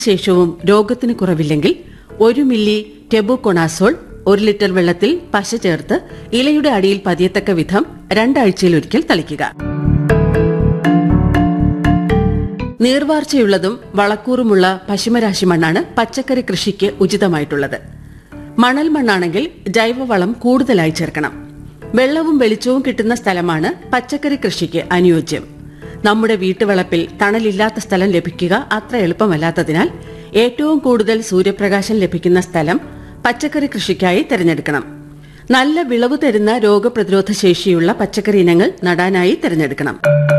ശേഷവും രോഗത്തിന് കുറവില്ലെങ്കിൽ ഒരു മില്ലി ടെബുകൊണാസോൾ ഒരു ലിറ്റർ വെള്ളത്തിൽ പശ ചേർത്ത് ഇലയുടെ അടിയിൽ പതിയത്തക്ക വിധം രണ്ടാഴ്ചയിലൊരിക്കൽ തളിക്കുക നീർവാർച്ചയുള്ളതും വളക്കൂറുമുള്ള പശുമരാശി മണ്ണാണ് പച്ചക്കറി കൃഷിക്ക് ഉചിതമായിട്ടുള്ളത് മണൽ മണ്ണാണെങ്കിൽ ജൈവവളം കൂടുതലായി ചേർക്കണം വെള്ളവും വെളിച്ചവും കിട്ടുന്ന സ്ഥലമാണ് പച്ചക്കറി കൃഷിക്ക് അനുയോജ്യം നമ്മുടെ വീട്ടുവളപ്പിൽ തണലില്ലാത്ത സ്ഥലം ലഭിക്കുക അത്ര എളുപ്പമല്ലാത്തതിനാൽ ഏറ്റവും കൂടുതൽ സൂര്യപ്രകാശം ലഭിക്കുന്ന സ്ഥലം പച്ചക്കറി കൃഷിക്കായി തിരഞ്ഞെടുക്കണം നല്ല വിളവ് തരുന്ന രോഗപ്രതിരോധ ശേഷിയുള്ള പച്ചക്കറി ഇനങ്ങൾ നടാനായി തിരഞ്ഞെടുക്കണം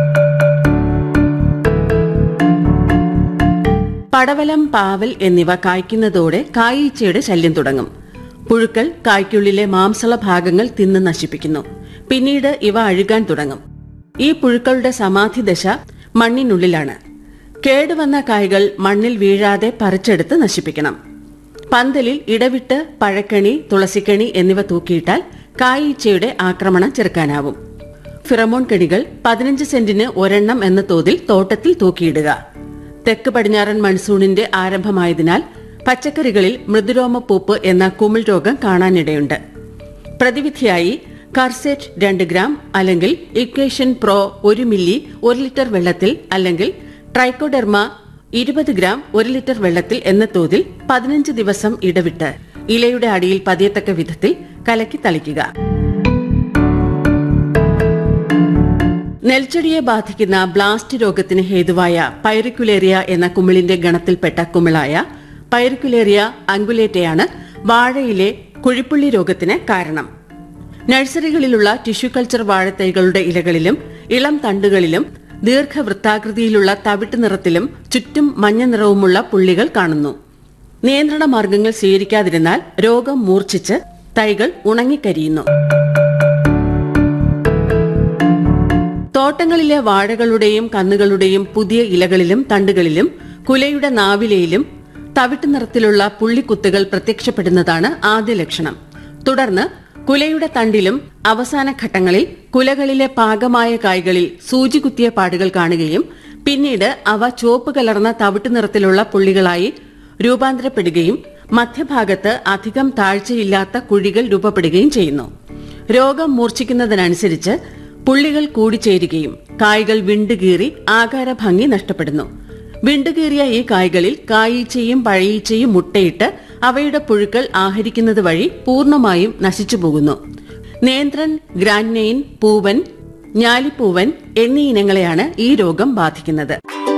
പടവലം പാവൽ എന്നിവ കായ്ക്കുന്നതോടെ കായീച്ചയുടെ ശല്യം തുടങ്ങും പുഴുക്കൾ കായ്ക്കുള്ളിലെ മാംസള ഭാഗങ്ങൾ തിന്ന് നശിപ്പിക്കുന്നു പിന്നീട് ഇവ അഴുകാൻ തുടങ്ങും ഈ പുഴുക്കളുടെ സമാധി ദശ മണ്ണിനുള്ളിലാണ് കേടുവന്ന കായ്കൾ മണ്ണിൽ വീഴാതെ പറിച്ചെടുത്ത് നശിപ്പിക്കണം പന്തലിൽ ഇടവിട്ട് പഴക്കണി തുളസിക്കണി എന്നിവ തൂക്കിയിട്ടാൽ കായീച്ചയുടെ ആക്രമണം ചെറുക്കാനാവും ഫിറമോൺ കെണികൾ പതിനഞ്ച് സെന്റിന് ഒരെണ്ണം എന്ന തോതിൽ തോട്ടത്തിൽ തൂക്കിയിടുക തെക്ക് പടിഞ്ഞാറൻ മൺസൂണിന്റെ ആരംഭമായതിനാൽ പച്ചക്കറികളിൽ മൃദുരോമപ്പൂപ്പ് എന്ന കുമിൾ രോഗം കാണാനിടയുണ്ട് പ്രതിവിധിയായി കർസെറ്റ് രണ്ട് ഗ്രാം അല്ലെങ്കിൽ ഇക്വേഷൻ പ്രോ ഒരു മില്ലി ഒരു ലിറ്റർ വെള്ളത്തിൽ അല്ലെങ്കിൽ ട്രൈക്കോഡെർമ ഇരുപത് ഗ്രാം ഒരു ലിറ്റർ വെള്ളത്തിൽ എന്ന തോതിൽ പതിനഞ്ച് ദിവസം ഇടവിട്ട് ഇലയുടെ അടിയിൽ പതിയത്തക്ക വിധത്തിൽ കലക്കി തളിക്കുക നെൽച്ചെടിയെ ബാധിക്കുന്ന ബ്ലാസ്റ്റ് രോഗത്തിന് ഹേതുവായ പൈറിക്കുലേറിയ എന്ന കുമിളിന്റെ ഗണത്തിൽപ്പെട്ട കുമിളായ പൈറിക്കുലേറിയ അങ്കുലേറ്റയാണ് വാഴയിലെ കുഴിപ്പുള്ളി രോഗത്തിന് കാരണം നഴ്സറികളിലുള്ള ടിഷ്യൂ കൾച്ചർ വാഴത്തൈകളുടെ ഇലകളിലും ഇളം തണ്ടുകളിലും ദീർഘവൃത്താകൃതിയിലുള്ള തവിട്ട് നിറത്തിലും ചുറ്റും മഞ്ഞ നിറവുമുള്ള പുള്ളികൾ കാണുന്നു നിയന്ത്രണ മാർഗങ്ങൾ സ്വീകരിക്കാതിരുന്നാൽ രോഗം മൂർച്ഛിച്ച് തൈകൾ ഉണങ്ങിക്കരിയുന്നു തോട്ടങ്ങളിലെ വാഴകളുടെയും കന്നുകളുടെയും പുതിയ ഇലകളിലും തണ്ടുകളിലും കുലയുടെ നാവിലയിലും തവിട്ട് നിറത്തിലുള്ള പുള്ളിക്കുത്തുകൾ പ്രത്യക്ഷപ്പെടുന്നതാണ് ആദ്യ ലക്ഷണം തുടർന്ന് കുലയുടെ തണ്ടിലും അവസാന ഘട്ടങ്ങളിൽ കുലകളിലെ പാകമായ കായ്കളിൽ സൂചി കുത്തിയ പാടുകൾ കാണുകയും പിന്നീട് അവ ചുവപ്പ് കലർന്ന തവിട്ട് നിറത്തിലുള്ള പുള്ളികളായി രൂപാന്തരപ്പെടുകയും മധ്യഭാഗത്ത് അധികം താഴ്ചയില്ലാത്ത കുഴികൾ രൂപപ്പെടുകയും ചെയ്യുന്നു രോഗം മൂർച്ഛിക്കുന്നതിനനുസരിച്ച് പുള്ളികൾ കൂടിച്ചേരുകയും കായ്കൾ വിണ്ടുകീറി ആകാരഭംഗി നഷ്ടപ്പെടുന്നു വിണ്ടുകീറിയ ഈ കായ്കളിൽ കായീച്ചയും പഴയീച്ചയും മുട്ടയിട്ട് അവയുടെ പുഴുക്കൾ ആഹരിക്കുന്നത് വഴി പൂർണ്ണമായും നശിച്ചുപോകുന്നു നേന്ത്രൻ ഗ്രാൻനെയിൻ പൂവൻ ഞാലിപ്പൂവൻ എന്നീ ഇനങ്ങളെയാണ് ഈ രോഗം ബാധിക്കുന്നത്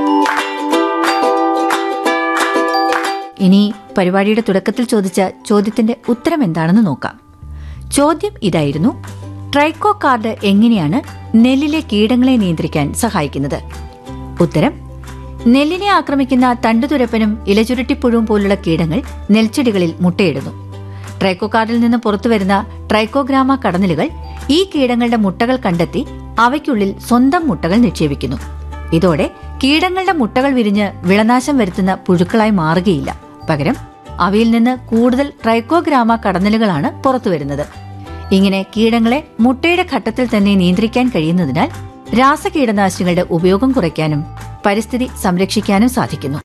ഇനി പരിപാടിയുടെ തുടക്കത്തിൽ ചോദിച്ച ചോദ്യത്തിന്റെ ഉത്തരം എന്താണെന്ന് നോക്കാം ചോദ്യം ഇതായിരുന്നു ട്രൈക്കോ കാർഡ് എങ്ങനെയാണ് നെല്ലിലെ കീടങ്ങളെ നിയന്ത്രിക്കാൻ സഹായിക്കുന്നത് ഉത്തരം നെല്ലിനെ ആക്രമിക്കുന്ന തണ്ടുതുരപ്പനും ഇലചുരുട്ടിപ്പുഴുവും പോലുള്ള കീടങ്ങൾ നെൽച്ചെടികളിൽ മുട്ടയിടുന്നു ട്രൈക്കോ കാർഡിൽ നിന്ന് പുറത്തുവരുന്ന ട്രൈക്കോഗ്രാമ കടന്നലുകൾ ഈ കീടങ്ങളുടെ മുട്ടകൾ കണ്ടെത്തി അവയ്ക്കുള്ളിൽ സ്വന്തം മുട്ടകൾ നിക്ഷേപിക്കുന്നു ഇതോടെ കീടങ്ങളുടെ മുട്ടകൾ വിരിഞ്ഞ് വിളനാശം വരുത്തുന്ന പുഴുക്കളായി മാറുകയില്ല പകരം അവയിൽ നിന്ന് കൂടുതൽ ട്രൈക്കോഗ്രാമ കടന്നലുകളാണ് പുറത്തുവരുന്നത് ഇങ്ങനെ കീടങ്ങളെ മുട്ടയുടെ ഘട്ടത്തിൽ തന്നെ നിയന്ത്രിക്കാൻ കഴിയുന്നതിനാൽ രാസകീടനാശിനികളുടെ ഉപയോഗം കുറയ്ക്കാനും പരിസ്ഥിതി സംരക്ഷിക്കാനും സാധിക്കുന്നു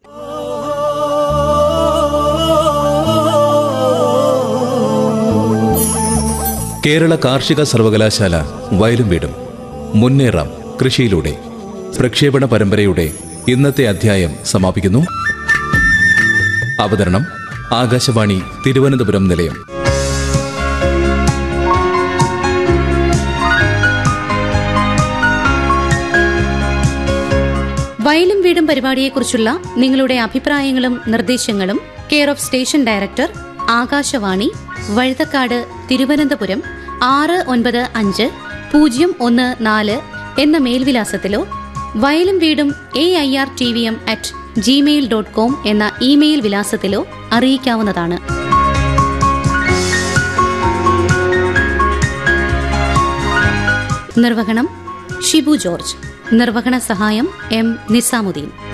കേരള കാർഷിക സർവകലാശാല വയലും വീടും മുന്നേറാം കൃഷിയിലൂടെ പ്രക്ഷേപണ പരമ്പരയുടെ ഇന്നത്തെ അധ്യായം സമാപിക്കുന്നു അവതരണം ആകാശവാണി തിരുവനന്തപുരം നിലയം വയലും വീടും പരിപാടിയെക്കുറിച്ചുള്ള നിങ്ങളുടെ അഭിപ്രായങ്ങളും നിർദ്ദേശങ്ങളും care of station director Akashvani Vazhuthacaud Thiruvananthapuram ആറ് ഒൻപത് അഞ്ച് പൂജ്യം ഒന്ന് നാല് എന്ന മേൽവിലാസത്തിലോ വയലും വീടും A I R T V M at Gmail dot com എന്ന ഇമെയിൽ വിലാസത്തിലോ അറിയിക്കാവുന്നതാണ് നിർവഹണം ഷിബു ജോർജ് നിർവഹണ സഹായം എം നിസാമുദ്ദീൻ